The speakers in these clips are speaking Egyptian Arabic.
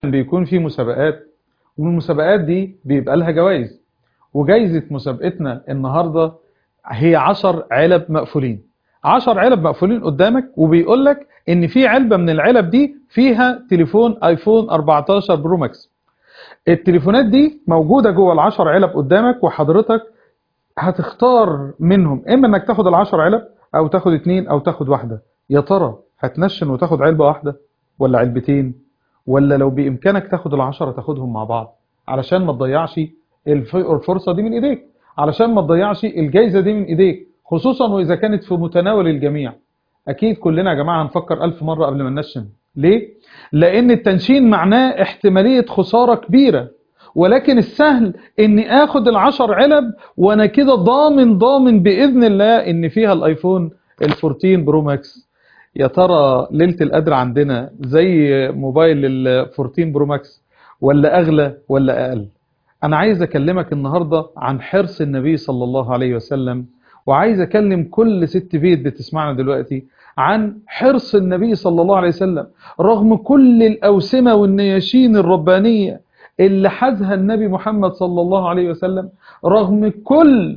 بيكون في مسابقات والمسابقات دي بيبقى لها جوائز وجايزة مسابقتنا النهاردة هي عشر علب مقفولين عشر علب مقفولين قدامك وبيقول لك ان في علبة من العلب دي فيها تليفون ايفون 14 برو ماكس التليفونات دي موجودة جوه العشر علب قدامك وحضرتك هتختار منهم اما انك تاخد العشر علب او تاخد اتنين او تاخد واحدة يا ترى هتنشن وتاخد علبة واحدة ولا علبتين ولا لو بامكانك تاخد العشرة تاخدهم مع بعض علشان ما تضيعش الف- الفرصة دي من ايديك علشان ما تضيعش الجايزة دي من ايديك خصوصا واذا كانت في متناول الجميع اكيد كلنا يا جماعة هنفكر الف مرة قبل ما ننشن ليه؟ لان التنشين معناه احتمالية خسارة كبيرة ولكن السهل اني اخد العشر علب وانا كده ضامن ضامن باذن الله ان فيها الايفون ال14 برو ماكس يا ترى ليلة القدر عندنا زي موبايل ال14 برو ماكس ولا اغلى ولا اقل انا عايز اكلمك النهاردة عن حرص النبي صلى الله عليه وسلم وعايز اكلم كل ست بيت بتسمعنا دلوقتي عن حرص النبي صلى الله عليه وسلم رغم كل الأوسمة والنياشين الربانية اللي حازها النبي محمد صلى الله عليه وسلم رغم كل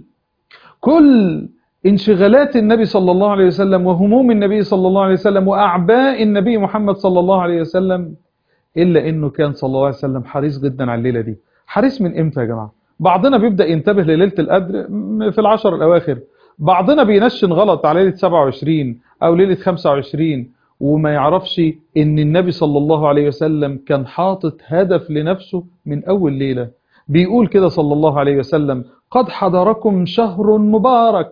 كل انشغالات النبي صلى الله عليه وسلم وهموم النبي صلى الله عليه وسلم وأعباء النبي محمد صلى الله عليه وسلم إلا إنه كان صلى الله عليه وسلم حريص جدا على الليلة دي حريص من إمتى يا جماعة بعضنا بيبدأ ينتبه لليلة القدر في العشر الأواخر بعضنا بينشن غلط على ليلة 27 أو ليلة 25 وما يعرفش إن النبي صلى الله عليه وسلم كان حاطط هدف لنفسه من أول ليلة بيقول كده صلى الله عليه وسلم قد حضركم شهر مبارك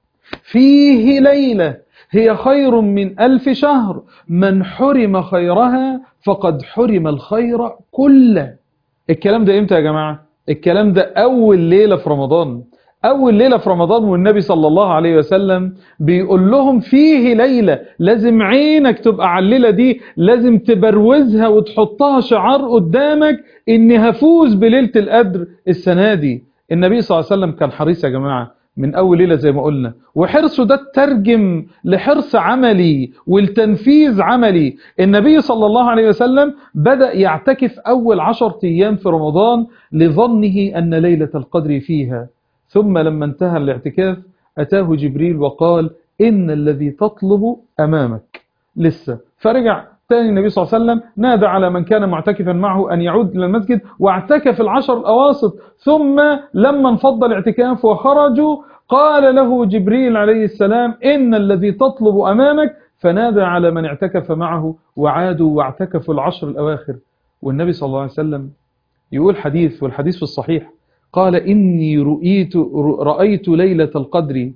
فيه ليلة هي خير من ألف شهر من حرم خيرها فقد حرم الخير كله الكلام ده امتى يا جماعة الكلام ده أول ليلة في رمضان أول ليلة في رمضان والنبي صلى الله عليه وسلم بيقول لهم فيه ليلة لازم عينك تبقى على الليلة دي لازم تبروزها وتحطها شعار قدامك إني هفوز بليلة القدر السنة دي النبي صلى الله عليه وسلم كان حريص يا جماعة من أول ليلة زي ما قلنا وحرصه ده ترجم لحرص عملي والتنفيذ عملي النبي صلى الله عليه وسلم بدأ يعتكف أول عشر أيام في رمضان لظنه أن ليلة القدر فيها ثم لما انتهى الاعتكاف أتاه جبريل وقال إن الذي تطلب أمامك لسه فرجع تاني النبي صلى الله عليه وسلم نادى على من كان معتكفا معه أن يعود إلى المسجد واعتكف العشر الأواسط ثم لما انفض الاعتكاف وخرجوا قال له جبريل عليه السلام إن الذي تطلب أمامك فنادى على من اعتكف معه وعادوا واعتكفوا العشر الأواخر والنبي صلى الله عليه وسلم يقول حديث والحديث في الصحيح قال إني رؤيت رأيت ليلة القدر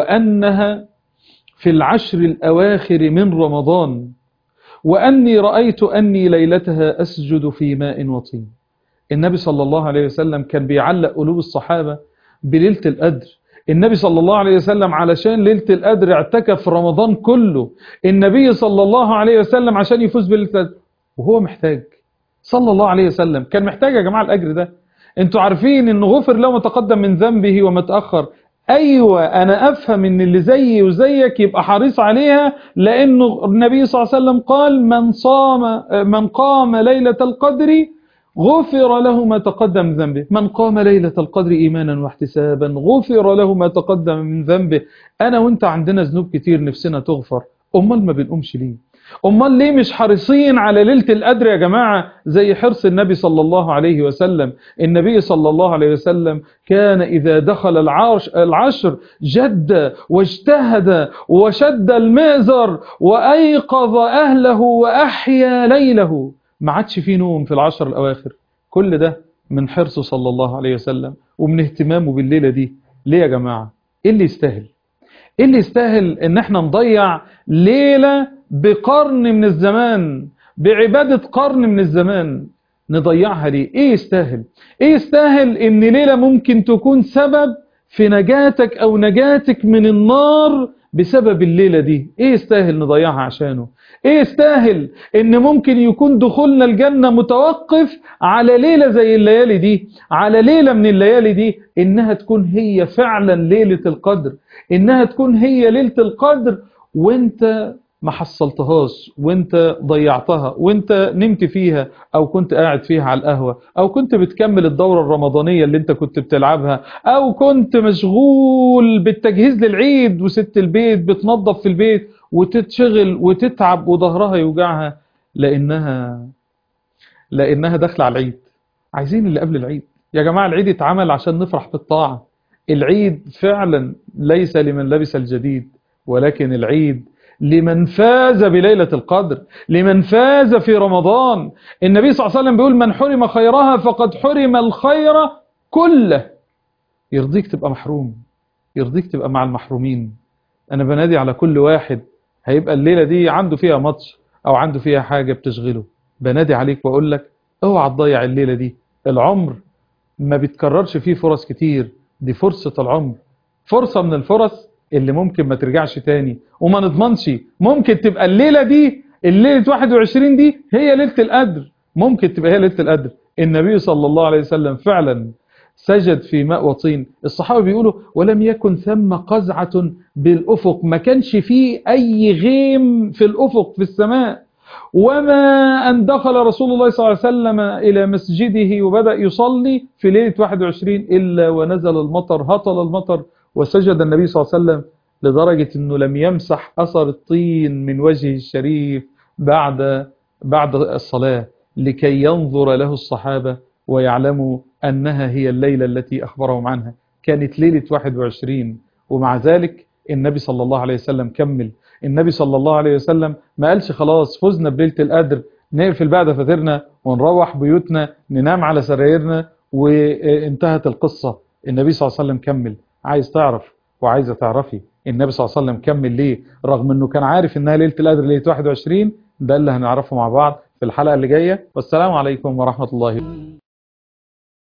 وأنها في العشر الأواخر من رمضان وأني رأيت أني ليلتها أسجد في ماء وطين النبي صلى الله عليه وسلم كان بيعلق قلوب الصحابة بليلة القدر النبي صلى الله عليه وسلم علشان ليلة القدر اعتكف رمضان كله النبي صلى الله عليه وسلم عشان يفوز بليلة القدر وهو محتاج صلى الله عليه وسلم كان محتاج يا جماعة الأجر ده انتوا عارفين ان غفر له ما تقدم من ذنبه وما تأخر ايوه انا افهم ان اللي زيي وزيك يبقى حريص عليها لانه النبي صلى الله عليه وسلم قال من صام من قام ليلة القدر غفر له ما تقدم من ذنبه من قام ليلة القدر ايمانا واحتسابا غفر له ما تقدم من ذنبه انا وانت عندنا ذنوب كتير نفسنا تغفر امال ما بنقومش ليه امال ليه مش حريصين على ليلة القدر يا جماعة زي حرص النبي صلى الله عليه وسلم النبي صلى الله عليه وسلم كان إذا دخل العرش العشر جد واجتهد وشد المئزر وأيقظ أهله وأحيا ليله ما عادش فيه نوم في العشر الأواخر كل ده من حرصه صلى الله عليه وسلم ومن اهتمامه بالليلة دي ليه يا جماعة إيه اللي يستاهل إيه اللي يستاهل ان احنا نضيع ليلة بقرن من الزمان بعبادة قرن من الزمان نضيعها ليه ايه يستاهل ايه يستاهل ان ليلة ممكن تكون سبب في نجاتك او نجاتك من النار بسبب الليلة دي ايه يستاهل نضيعها عشانه ايه يستاهل ان ممكن يكون دخولنا الجنة متوقف على ليلة زي الليالي دي على ليلة من الليالي دي انها تكون هي فعلا ليلة القدر انها تكون هي ليلة القدر وانت ما حصلتهاش وانت ضيعتها وانت نمت فيها او كنت قاعد فيها على القهوة او كنت بتكمل الدورة الرمضانية اللي انت كنت بتلعبها او كنت مشغول بالتجهيز للعيد وست البيت بتنظف في البيت وتتشغل وتتعب وظهرها يوجعها لانها لانها داخله على العيد عايزين اللي قبل العيد يا جماعة العيد اتعمل عشان نفرح بالطاعة العيد فعلا ليس لمن لبس الجديد ولكن العيد لمن فاز بليلة القدر لمن فاز في رمضان النبي صلى الله عليه وسلم بيقول من حرم خيرها فقد حرم الخير كله يرضيك تبقى محروم يرضيك تبقى مع المحرومين أنا بنادي على كل واحد هيبقى الليلة دي عنده فيها ماتش أو عنده فيها حاجة بتشغله بنادي عليك وأقول لك اوعى تضيع الليلة دي العمر ما بيتكررش فيه فرص كتير دي فرصة العمر فرصة من الفرص اللي ممكن ما ترجعش تاني وما نضمنش ممكن تبقى الليلة دي الليلة 21 دي هي ليلة القدر ممكن تبقى هي ليلة القدر النبي صلى الله عليه وسلم فعلا سجد في ماء وطين الصحابة بيقولوا ولم يكن ثم قزعة بالأفق ما كانش فيه أي غيم في الأفق في السماء وما أن دخل رسول الله صلى الله عليه وسلم إلى مسجده وبدأ يصلي في ليلة 21 إلا ونزل المطر هطل المطر وسجد النبي صلى الله عليه وسلم لدرجة أنه لم يمسح أثر الطين من وجهه الشريف بعد بعد الصلاة لكي ينظر له الصحابة ويعلموا أنها هي الليلة التي أخبرهم عنها كانت ليلة 21 ومع ذلك النبي صلى الله عليه وسلم كمل النبي صلى الله عليه وسلم ما قالش خلاص فزنا بليلة القدر نقفل بقى دفاترنا ونروح بيوتنا ننام على سرايرنا وانتهت القصة النبي صلى الله عليه وسلم كمل عايز تعرف وعايزة تعرفي النبي صلى الله عليه وسلم كمل ليه رغم انه كان عارف انها ليلة القدر ليلة 21 ده اللي هنعرفه مع بعض في الحلقة اللي جاية والسلام عليكم ورحمة الله